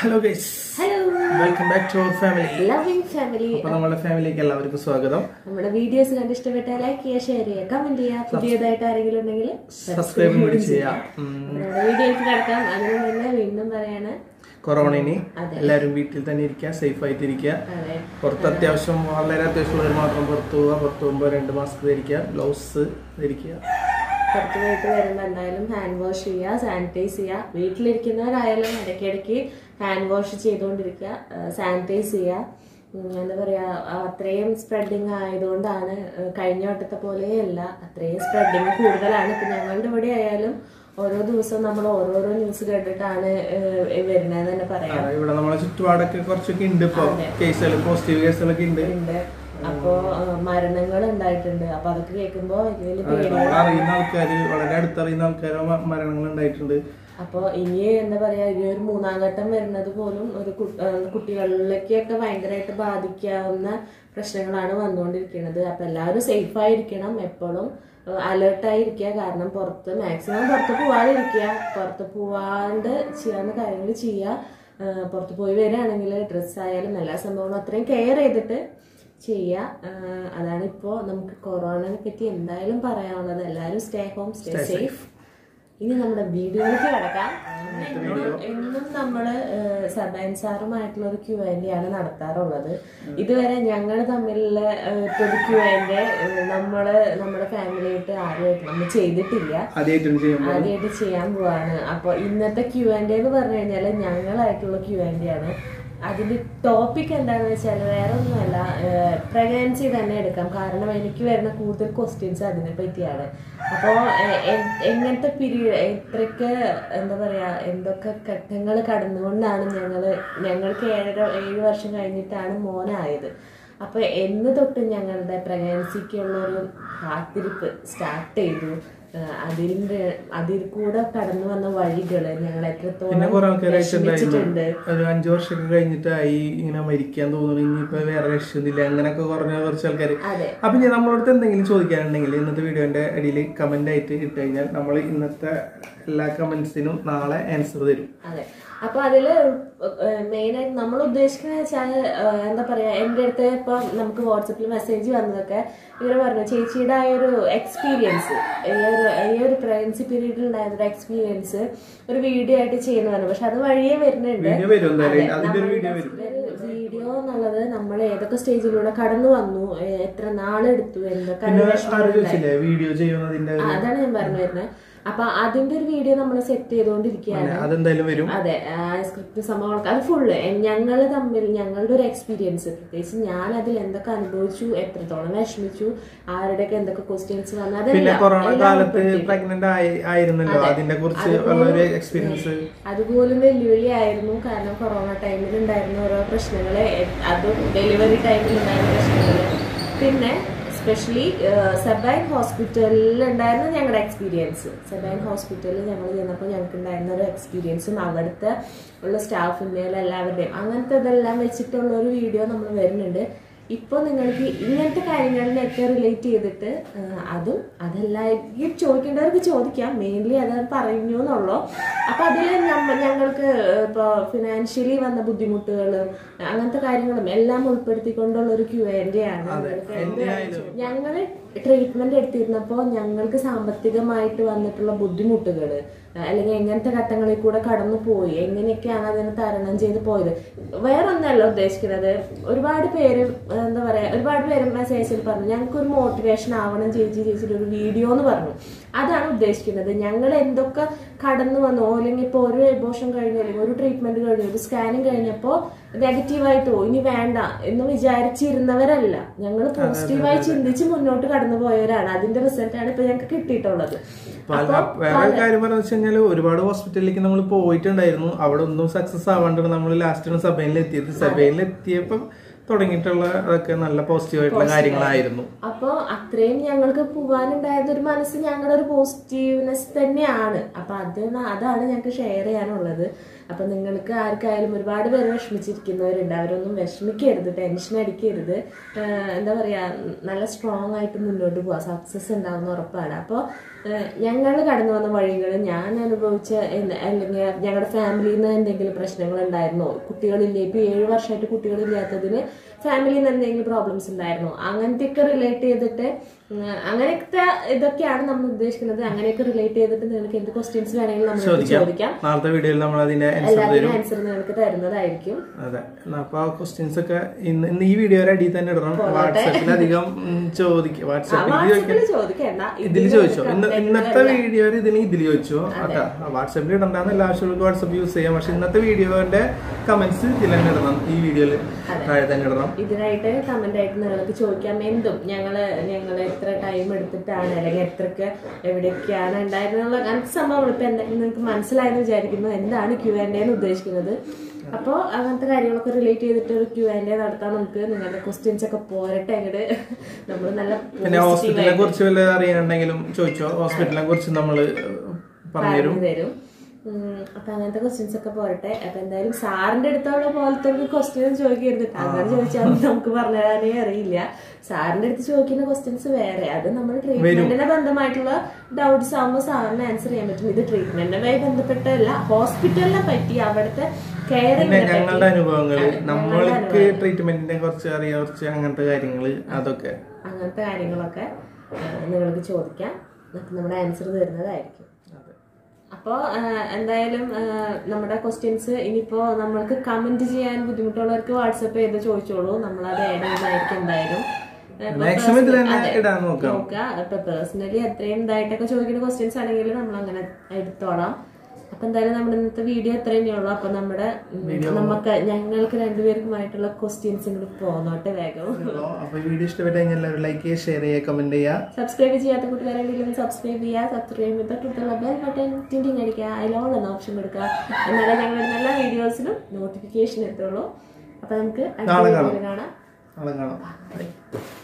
Hello guys hello welcome back to our family loving family അപ്പൊ നമ്മുടെ ഫാമിലിക്ക് എല്ലാവർക്കും സ്വാഗതം നമ്മുടെ വീഡിയോസ് കണ്ട് ഇഷ്ടപ്പെട്ടാൽ ലൈക്ക് ചെയ്യുക ഷെയർ ചെയ്യുക കമന്റ് ചെയ്യുക പുതിയതായിട്ട് ആരെങ്കിലും ഉണ്ടെങ്കിൽ സബ്സ്ക്രൈബ് കൂടി ചെയ്യാം ഉം. നമ്മുടെ വീഡിയോയിലേക്ക് കിടക്കാം അതിന് മുന്നേ വീണ്ടും പറയാണ് കൊറോണയിന് അതെ. എല്ലാവരും വീട്ടിൽ തന്നെ ഇരിക്കുക സേഫ് ആയിട്ട് ഇരിക്കുക അതെ പുറത്ത് അത്യാവശ്യം വളരെ അത്യാവശ്യമുള്ളവർ മാത്രം പുറത്ത് പോവുക പുറത്ത് പോകുമ്പോൾ രണ്ട് മാസ്ക് ധരിക്കുക ഗ്ലൗസ് ധരിക്കുക പുറത്ത് പോയിട്ട് വരുമ്പോൾ എന്തായാലും ഹാൻഡ് വാഷ് ചെയ്യുക സാനിറ്റൈസ് ചെയ്യുക വീട്ടിലിരിക്കുന്നവരായാലും ഇടയ്ക്കിടയ്ക്ക് ഹാൻഡ് വാഷ് ചെയ്തുകൊണ്ടിരിക്കുക സാനിറ്റൈസ് ചെയ്യുക ഉം, എന്താ പറയാ അത്രയും സ്പ്രെഡിങ് ആയതുകൊണ്ടാണ് ഏഹ്, കഴിഞ്ഞ വട്ടത്തെ പോലെയല്ല അത്രയും സ്പ്രെഡിങ് കൂടുതലാണ് ഇപ്പൊ ഞങ്ങളുടെ ഇവിടെ ആയാലും ഓരോ ദിവസവും നമ്മൾ ഓരോരോ ന്യൂസ് കേട്ടിട്ടാണ് ഏഹ്, വരുന്നതെന്ന് തന്നെ പറയാം ആ, ഇവിടെ നമ്മളെ ചുറ്റുപാടൊക്കെ കുറച്ചൊക്കെ ഉണ്ട് ഇപ്പൊ കേസുകൾ പോസിറ്റീവ് കേസുകളൊക്കെ ഉണ്ട് ഉണ്ട് അപ്പോ മരണങ്ങൾ ഉണ്ടായിട്ടുണ്ട് അപ്പൊ അതൊക്കെ കേൾക്കുമ്പോ എനിക്ക് വലിയ അതെ, പേടി നമ്മൾ അറിയുന്ന ആൾക്കാർ വളരെ അടുത്തറിയുന്ന ആൾക്കാരോ മരണങ്ങൾ ഉണ്ടായിട്ടുണ്ട് അപ്പൊ ഇനി എന്താ പറയാ ഇനി ഒരു മൂന്നാം ഘട്ടം വരുന്നത് പോലും ഒരു കു- ആ, കുട്ടികളിലേക്കൊക്കെ ഭയങ്കരമായിട്ട് ബാധിക്കാവുന്ന പ്രശ്നങ്ങളാണ് വന്നുകൊണ്ടിരിക്കുന്നത് അപ്പൊ എല്ലാവരും സേഫ് ആയിരിക്കണം എപ്പോഴും അലേർട്ട് ആയിരിക്കുക കാരണം പുറത്ത് മാക്സിമം പുറത്ത് പോവാതിരിക്കുക പുറത്ത് പോവാണ്ട് ചെയ്യാവുന്ന കാര്യങ്ങൾ ചെയ്യുക ആ, പുറത്ത് പോയി വരികയാണെങ്കിൽ ഡ്രസ്സ് ആയാലും എല്ലാ സംഭവങ്ങളും അത്രയും കെയർ ചെയ്തിട്ട് ചെയ്യുക ആ, അതാണ് ഇപ്പോൾ നമുക്ക് കൊറോണനെ പറ്റി എന്തായാലും പറയാനുള്ളത് എല്ലാവരും സ്റ്റേ ഹോം സ്റ്റേ സേഫ് ഇനി നമ്മുടെ വീഡിയോയിലേക്ക് കിടക്കാം എന്നും- എന്നും നമ്മള് സബൈൻ സാറുമായിട്ടുള്ള ഒരു ക്യൂ ആൻഡ് ആണ് നടത്താറുള്ളത് ഇതുവരെ ഞങ്ങൾ തമ്മിലുള്ള ഏഹ്, ഇപ്പൊ ഒരു ക്യൂ ആൻഡ് നമ്മള് നമ്മുടെ ഫാമിലിയായിട്ട് ആരുമായിട്ട് നമ്മൾ ചെയ്തിട്ടില്ല ആദ്യമായിട്ടാണ് ചെയ്യുമ്പോൾ ആദ്യമായിട്ട് ചെയ്യാൻ പോവാണ് അപ്പൊ ഇന്നത്തെ ക്യൂ ആൻഡ് എന്ന് പറഞ്ഞു കഴിഞ്ഞാല് ഞങ്ങളായിട്ടുള്ള ക്യൂ ആൻഡ് ആണ് അതിന്റെ ടോപ്പിക് എന്താണെന്ന് വെച്ചാൽ വേറെ ഒന്നുമല്ല പ്രഗ്നൻസി തന്നെ എടുക്കാം കാരണം എനിക്ക് വരുന്ന കൂടുതൽ ക്വസ്റ്റ്യൻസ് അതിനെ പറ്റിയാണ് അപ്പോൾ എങ്ങനത്തെ പീരീഡ് എത്രയൊക്കെ എന്താ പറയാ എന്തൊക്കെ ഘട്ടങ്ങൾ കടന്നുകൊണ്ടാണ് ഞങ്ങള് ഞങ്ങൾക്ക് ഏഴര ഏഴ് വർഷം കഴിഞ്ഞിട്ടാണ് മോനായത് അപ്പൊ എന്ന് തൊട്ട് ഞങ്ങളുടെ പ്രഗ്നൻസിക്കുള്ള ഒരു കാത്തിരിപ്പ് സ്റ്റാർട്ട് ചെയ്തു ഏഹ് അതിന്റെ അതിൽ കൂടെ കടന്നു വന്ന വഴികള് ഞങ്ങൾ പിന്നെ എത്രത്തോളം കുറെ ആൾക്കാരായിട്ടുണ്ടായിരുന്നു വിഷമിച്ചിട്ടുണ്ട് ഒരു അഞ്ചു വർഷമൊക്കെ കഴിഞ്ഞിട്ടായി ഇങ്ങനെ മരിക്കാൻ തോന്നുന്നു ഇനിയിപ്പോ വേറെ രക്ഷയൊന്നുമില്ല അങ്ങനെയൊക്കെ കുറഞ്ഞ കുറച്ച് ആൾക്കാർ അതെ അപ്പൊ ഞാൻ നമ്മളടുത്ത് എന്തെങ്കിലും ചോദിക്കാനുണ്ടെങ്കിൽ ഇന്നത്തെ വീഡിയോന്റെ അടിയിൽ കമന്റ് ആയിട്ട് ഇട്ട് കഴിഞ്ഞാൽ നമ്മൾ ഇന്നത്തെ എല്ലാ കമന്റ്സിനും നാളെ ആൻസർ തരും അതെ അപ്പൊ അതില് മെയിൻ ആയിട്ട് നമ്മൾ ഉദ്ദേശിക്കുന്നത് വെച്ചാൽ എന്താ പറയാ എന്റെ അടുത്ത് ഇപ്പൊ നമുക്ക് വാട്സപ്പിൽ മെസ്സേജ് വന്നതൊക്കെ ഇവര് പറഞ്ഞു ചേച്ചിയുടെ ആ ഒരു എക്സ്പീരിയൻസ് ഈ ഒരു ഈ ഒരു പ്രഗ്നൻസി പീരീഡിൽ ഉണ്ടായിരുന്ന ഒരു എക്സ്പീരിയൻസ് ഒരു വീഡിയോ ആയിട്ട് ചെയ്യുന്നതാണ് പക്ഷെ അത് വഴിയേ വരുന്നുണ്ട് വീഡിയോ വരും എന്തായാലും അതിന്റെ ഒരു വീഡിയോ വരും വീഡിയോ എന്നുള്ളത് നമ്മൾ ഏതൊക്കെ സ്റ്റേജിലൂടെ കടന്നു വന്നു ഏ- എത്ര നാളെടുത്തു എന്തൊക്കെ പിന്നെ അന്വേഷണം ആര് ചോദിച്ചില്ലേ വീഡിയോ ചെയ്യുന്നതിന്റെ ആ, അതാണ് ഞാൻ പറഞ്ഞു വരുന്നത് അപ്പൊ അതിന്റെ ഒരു വീഡിയോ നമ്മൾ സെറ്റ് ചെയ്തുകൊണ്ടിരിക്കുകയാണ് അതെന്തായാലും വരും അതെ സ്ക്രിപ്റ്റ് സംഭവങ്ങളൊക്കെ അത് ഫുള്ള് ഞങ്ങൾ തമ്മിൽ ഞങ്ങളുടെ ഒരു എക്സ്പീരിയൻസ് പ്രത്യേകിച്ച് ഞാൻ അതിൽ എന്തൊക്കെ അനുഭവിച്ചു എത്രത്തോളം വിഷമിച്ചു ആരുടെയൊക്കെ എന്തൊക്കെ ക്വസ്റ്റ്യൻസ് വന്നു പിന്നെ അതെല്ലാം കൊറോണ എല്ലാം കാലത്ത് ഉൾപ്പെടുത്തി. പ്രഗ്നന്റ് ആയി ആയിരുന്നല്ലോ അതിനെ കുറിച്ച് ഉള്ള ഒരു എക്സ്പീരിയൻസ് അതുപോലും വെല്ലുവിളിയായിരുന്നു കാരണം കൊറോണ ടൈമിൽ ഉണ്ടായിരുന്ന ഓരോ പ്രശ്നങ്ങള് എ- അതും ഡെലിവറി ടൈമിൽ ഉണ്ടായിരുന്ന പ്രശ്നങ്ങള് പിന്നെ സ്പെഷ്യലി സബൈൻ ഹോസ്പിറ്റലിൽ ഉണ്ടായിരുന്ന ഞങ്ങളുടെ എക്സ്പീരിയൻസ് സബൈൻ ഹോസ്പിറ്റലിൽ ഞങ്ങൾ ചെന്നപ്പോൾ ഞങ്ങൾക്ക് ഉണ്ടായിരുന്ന ഒരു എക്സ്പീരിയൻസും അവിടുത്തെ ഉള്ള സ്റ്റാഫിൻ്റെയും എല്ലാവരുടെയും അങ്ങനത്തെ ഇതെല്ലാം വെച്ചിട്ടുള്ള ഒരു വീഡിയോ നമ്മൾ വരുന്നുണ്ട് ഇപ്പോൾ നിങ്ങൾക്ക് ഇങ്ങനത്തെ കാര്യങ്ങളിലൊക്കെ റിലേറ്റ് ചെയ്തിട്ട് ആ, അതും അതെല്ലാം ഈ ചോദിക്കേണ്ടവർക്ക് ചോദിക്കാം മെയിൻലി അത് പറഞ്ഞു എന്നുള്ളൂ അപ്പൊ അതിൽ നമ്മ ഞങ്ങൾക്ക് ഇപ്പോൾ ഫിനാൻഷ്യലി വന്ന ബുദ്ധിമുട്ടുകളും അങ്ങനത്തെ കാര്യങ്ങളും എല്ലാം ഉൾപ്പെടുത്തിക്കൊണ്ടുള്ള ഒരു ക്യു എൻ്റെ ആണ് നിങ്ങൾക്ക് എന്ത് ഞങ്ങൾ ട്രീറ്റ്മെന്റ് എടുത്തിരുന്നപ്പോൾ ഞങ്ങൾക്ക് സാമ്പത്തികമായിട്ട് വന്നിട്ടുള്ള ബുദ്ധിമുട്ടുകൾ അല്ലെങ്കിൽ എങ്ങനത്തെ ഘട്ടങ്ങളിൽ കൂടെ കടന്നു പോയി എങ്ങനെയൊക്കെയാണ് അതിനെ തരണം ചെയ്ത് പോയത് വേറെ ഒന്നല്ല ഉദ്ദേശിക്കുന്നത് ഒരുപാട് പേര് എന്താ പറയാ ഒരുപാട് പേര് മെസ്സേജിൽ പറഞ്ഞു ഞങ്ങൾക്ക് ഒരു മോട്ടിവേഷൻ ആവണം ചേച്ചി ചേച്ചിയുടെ ഒരു വീഡിയോ എന്ന് പറഞ്ഞു അതാണ് ഉദ്ദേശിക്കുന്നത് ഞങ്ങൾ എന്തൊക്കെ കടന്നു വന്നു അല്ലെങ്കിൽ ഇപ്പോൾ ഒരു എബോഷൻ കഴിഞ്ഞു അല്ലെങ്കിൽ ഒരു ട്രീറ്റ്മെന്റ് കഴിഞ്ഞു ഒരു സ്കാനിങ് കഴിഞ്ഞപ്പോൾ നെഗറ്റീവായിട്ടോ ഇനി വേണ്ട എന്ന് വിചാരിച്ചിരുന്നവരല്ല ഞങ്ങൾ പോസിറ്റീവായി ചിന്തിച്ച് മുന്നോട്ട് കടന്നു പോയവരാണ് അതിന്റെ റിസൾട്ടാണ് ഇപ്പൊ ഞങ്ങൾക്ക് കിട്ടിയിട്ടുള്ളത് പല വേറെ ഒരു കാര്യം പറഞ്ഞു വെച്ച് കഴിഞ്ഞാൽ ഒരുപാട് ഹോസ്പിറ്റലിലേക്ക് നമ്മൾ പോയിട്ടുണ്ടായിരുന്നു അവിടെ ഒന്നും സക്സസ് ആവാണ്ടാണ് നമ്മൾ ലാസ്റ്റാണ് സഭയിൽ എത്തിയത് സഭയിൽ എത്തിയപ്പം തുടങ്ങിയിട്ടുള്ള അതൊക്കെ നല്ല പോസിറ്റീവ് ആയിട്ടുള്ള കാര്യങ്ങളായിരുന്നു അപ്പൊ അത്രയും ഞങ്ങൾക്ക് പോകാനുണ്ടായത് ഒരു മനസ്സ് ഞങ്ങളുടെ ഒരു പോസിറ്റീവ്നെസ് തന്നെയാണ് അപ്പൊ അത് ന- അതാണ് ഞങ്ങൾക്ക് ഷെയർ ചെയ്യാനുള്ളത് അപ്പൊ നിങ്ങൾക്ക് ആർക്കായാലും ഒരുപാട് പേര് വിഷമിച്ചിരിക്കുന്നവരുണ്ട് അവരൊന്നും വിഷമിക്കരുത് ടെൻഷൻ അടിക്കരുത് ആഹ് എന്താ പറയാ നല്ല സ്ട്രോങ് ആയിട്ട് മുന്നോട്ട് പോവാ സക്സസ് ഉണ്ടാവുന്ന ഉറപ്പാണ് അപ്പോൾ ഞങ്ങൾ കടന്നു വന്ന വഴികൾ ഞാൻ അനുഭവിച്ച എന്ത് അല്ലെങ്കിൽ ഞങ്ങളുടെ ഫാമിലിയിൽ നിന്ന് എന്തെങ്കിലും പ്രശ്നങ്ങൾ ഉണ്ടായിരുന്നോ കുട്ടികളില്ലേ ഇപ്പൊ ഏഴ് വർഷമായിട്ട് കുട്ടികളില്ലാത്തതിന് ഫാമിലിയിൽ നിന്ന് എന്തെങ്കിലും പ്രോബ്ലംസ് ഉണ്ടായിരുന്നോ അങ്ങനത്തെയൊക്കെ റിലേറ്റ് ചെയ്തിട്ട് ഉം, അങ്ങനത്തെ ഇതൊക്കെയാണ് നമ്മൾ ഉദ്ദേശിക്കുന്നത് അങ്ങനെയൊക്കെ റിലേറ്റ് ചെയ്തിട്ട് നിങ്ങൾക്ക് എന്ത് ക്വസ്റ്റ്യൻസ് വേണമെങ്കിലും നമ്മൾ ചോദിക്കാം നാളത്തെ വീഡിയോയിൽ നമ്മൾ അതിന്റെ ആൻസർ എല്ലാത്തിനും ആൻസർ നിങ്ങൾക്ക് തരുന്നതായിരിക്കും അതെ എന്നാ അപ്പൊ ആ ക്വസ്റ്റ്യൻസ് ഒക്കെ ഇന്ന് ഇന്ന് ഈ വീഡിയോയുടെ അടിയിൽ തന്നെ ഇടണം വാട്സാപ്പിൽ അധികം ചോദിക്കുക വാട്സാപ്പിൽ ചോദിക്കാം വാട്സപ്പിൽ ചോദിക്കേണ്ട ഇതിൽ ചോദിച്ചോ ഇന്ന് ഇന്നത്തെ വീഡിയോയിൽ ഇതിന് ഇതിൽ ചോദിച്ചോ അതാ വാട്സാപ്പിൽ ഇടണ്ടെന്ന് എല്ലാ ആവശ്യങ്ങൾക്ക് വാട്സാപ്പ് യൂസ് ചെയ്യാം പക്ഷെ ഇന്നത്തെ വീഡിയോന്റെ കമന്റ്സ് ഇതിൽ തന്നെ ഇടണം ഈ വീഡിയോയിൽ താഴെ തന്നെ ഇടണം ഇതിനായിട്ട് കമന്റ് ആയിട്ട് നിങ്ങൾക്ക് ചോദിക്കാം എന്തും ഞങ്ങള് ഞങ്ങൾ എത്ര ടൈം എടുത്തിട്ടാണ് അല്ലെങ്കിൽ എത്രക്ക് എവിടെയൊക്കെയാണ് ഉണ്ടായിരുന്നുള്ള അങ്ങനത്തെ സംഭവങ്ങൾ ഇപ്പൊ എന്തെങ്കിലും നിങ്ങൾക്ക് മനസ്സിലായെന്ന് വിചാരിക്കുന്നു എന്താണ് ക്യു ആൻഡ് എന്ന് ഉദ്ദേശിക്കുന്നത് അപ്പോൾ അങ്ങനത്തെ കാര്യങ്ങളൊക്കെ റിലേറ്റ് ചെയ്തിട്ട് ഒരു ക്യു ആൻഡ് എ നടത്താൻ നമുക്ക് നിങ്ങളുടെ ക്വസ്റ്റ്യൻസ് ഒക്കെ പോരട്ടെ അങ്ങോട്ട് നമ്മൾ നല്ല പിന്നെ ഹോസ്പിറ്റലിനെ കുറിച്ച് വല്ല അറിയാനുണ്ടെങ്കിലും ചോദിച്ചോ ഹോസ്പിറ്റലിനെ കുറിച്ച് നമ്മൾ പറഞ്ഞുതരും പറഞ്ഞു തരും ഉം, അപ്പൊ അങ്ങനത്തെ ക്വസ്റ്റ്യൻസ് ഒക്കെ പോരട്ടെ അപ്പൊ എന്തായാലും സാറിന്റെ അടുത്തുള്ള പോലത്തെ ഒരു ക്വസ്റ്റ്യൻ ചോദിക്കരുത് അങ്ങനെ ചോദിച്ചാൽ നമുക്ക് പറഞ്ഞു തരാനേ അറിയില്ല സാറിന്റെ അടുത്ത് ചോദിക്കുന്ന ക്വസ്റ്റ്യൻസ് വേറെ അത് നമ്മൾ ട്രീറ്റ്മെന്റിനെ ബന്ധമായിട്ടുള്ള ഡൗട്ട്സ് ആകുമ്പോൾ സാറിന് ആൻസർ ചെയ്യാൻ പറ്റും ഇത് ട്രീറ്റ്മെന്റുമായി ബന്ധപ്പെട്ടല്ല ഹോസ്പിറ്റലിനെ പറ്റി അവിടുത്തെ കെയറിങ്ങിനെ പറ്റി ഞങ്ങളുടെ അനുഭവങ്ങൾ നമ്മൾക്ക് ട്രീറ്റ്മെന്റിനെ കുറിച്ച് അറിയാൻ കുറച്ച് അങ്ങനത്തെ കാര്യങ്ങൾ അതൊക്കെ അങ്ങനത്തെ കാര്യങ്ങളൊക്കെ ആ, നിങ്ങൾക്ക് ചോദിക്കാം എന്നിട്ട് നമ്മുടെ ആൻസർ തരുന്നതായിരിക്കും അപ്പോൾ എന്തായാലും ആ, നമ്മുടെ ക്വസ്റ്റ്യൻസ് ഇനിയിപ്പോൾ നമ്മൾക്ക് കമന്റ് ചെയ്യാൻ ബുദ്ധിമുട്ടുള്ളവർക്ക് വാട്സപ്പ് ചെയ്ത് ചോദിച്ചോളൂ നമ്മളത് ആഡ് ചെയ്യുന്നതായിരിക്കും എന്തായാലും ഇപ്പൊ മാക്സിമം ഇതിൽ തന്നെ ഇടാൻ നോക്കാം നോക്കുക ഇപ്പൊ പേഴ്സണലി അത്രയും ഇതായിട്ടൊക്കെ ചോദിക്കുന്ന ക്വസ്റ്റ്യൻസ് ആണെങ്കിൽ നമ്മൾ അങ്ങനെ എടുത്തോളാം അപ്പൊ എന്തായാലും നമ്മുടെ ഇന്നത്തെ വീഡിയോ ഇത്ര തന്നെയുള്ളൂ അപ്പൊ നമ്മുടെ ഉം, നമുക്ക് ഞങ്ങൾക്ക് രണ്ടുപേർക്കുമായിട്ടുള്ള ക്വസ്റ്റ്യൻസ് ഇങ്ങോട്ട് പോന്നോട്ടെ വേഗം അപ്പൊ വീഡിയോ ഇഷ്ടപ്പെട്ട കഴിഞ്ഞാൽ എല്ലാവരും ലൈക്ക് ചെയ്യുക ഷെയർ ചെയ്യുക കമന്റ് ചെയ്യുക സബ്സ്ക്രൈബ് ചെയ്യാത്ത കൂട്ടുകാരെങ്കിലും സബ്സ്ക്രൈബ് ചെയ്യുക സബ്സ്ക്രൈബ് ചെയ്യുമ്പോൾ തൊട്ടുള്ള ബെൽ ബട്ടൺ ടിൻറ്റിങ് അടിക്കുക അതിലോൾ എന്ന ഓപ്ഷൻ കൊടുക്കുക എന്നാലേ ഞങ്ങളുടെ എല്ലാ വീഡിയോസിനും നോട്ടിഫിക്കേഷൻ എത്തുള്ളൂ അപ്പൊ നമുക്ക് അടുത്ത നാളെ വീഡിയോയിൽ കാണാം നാളെ കാണാം Bye.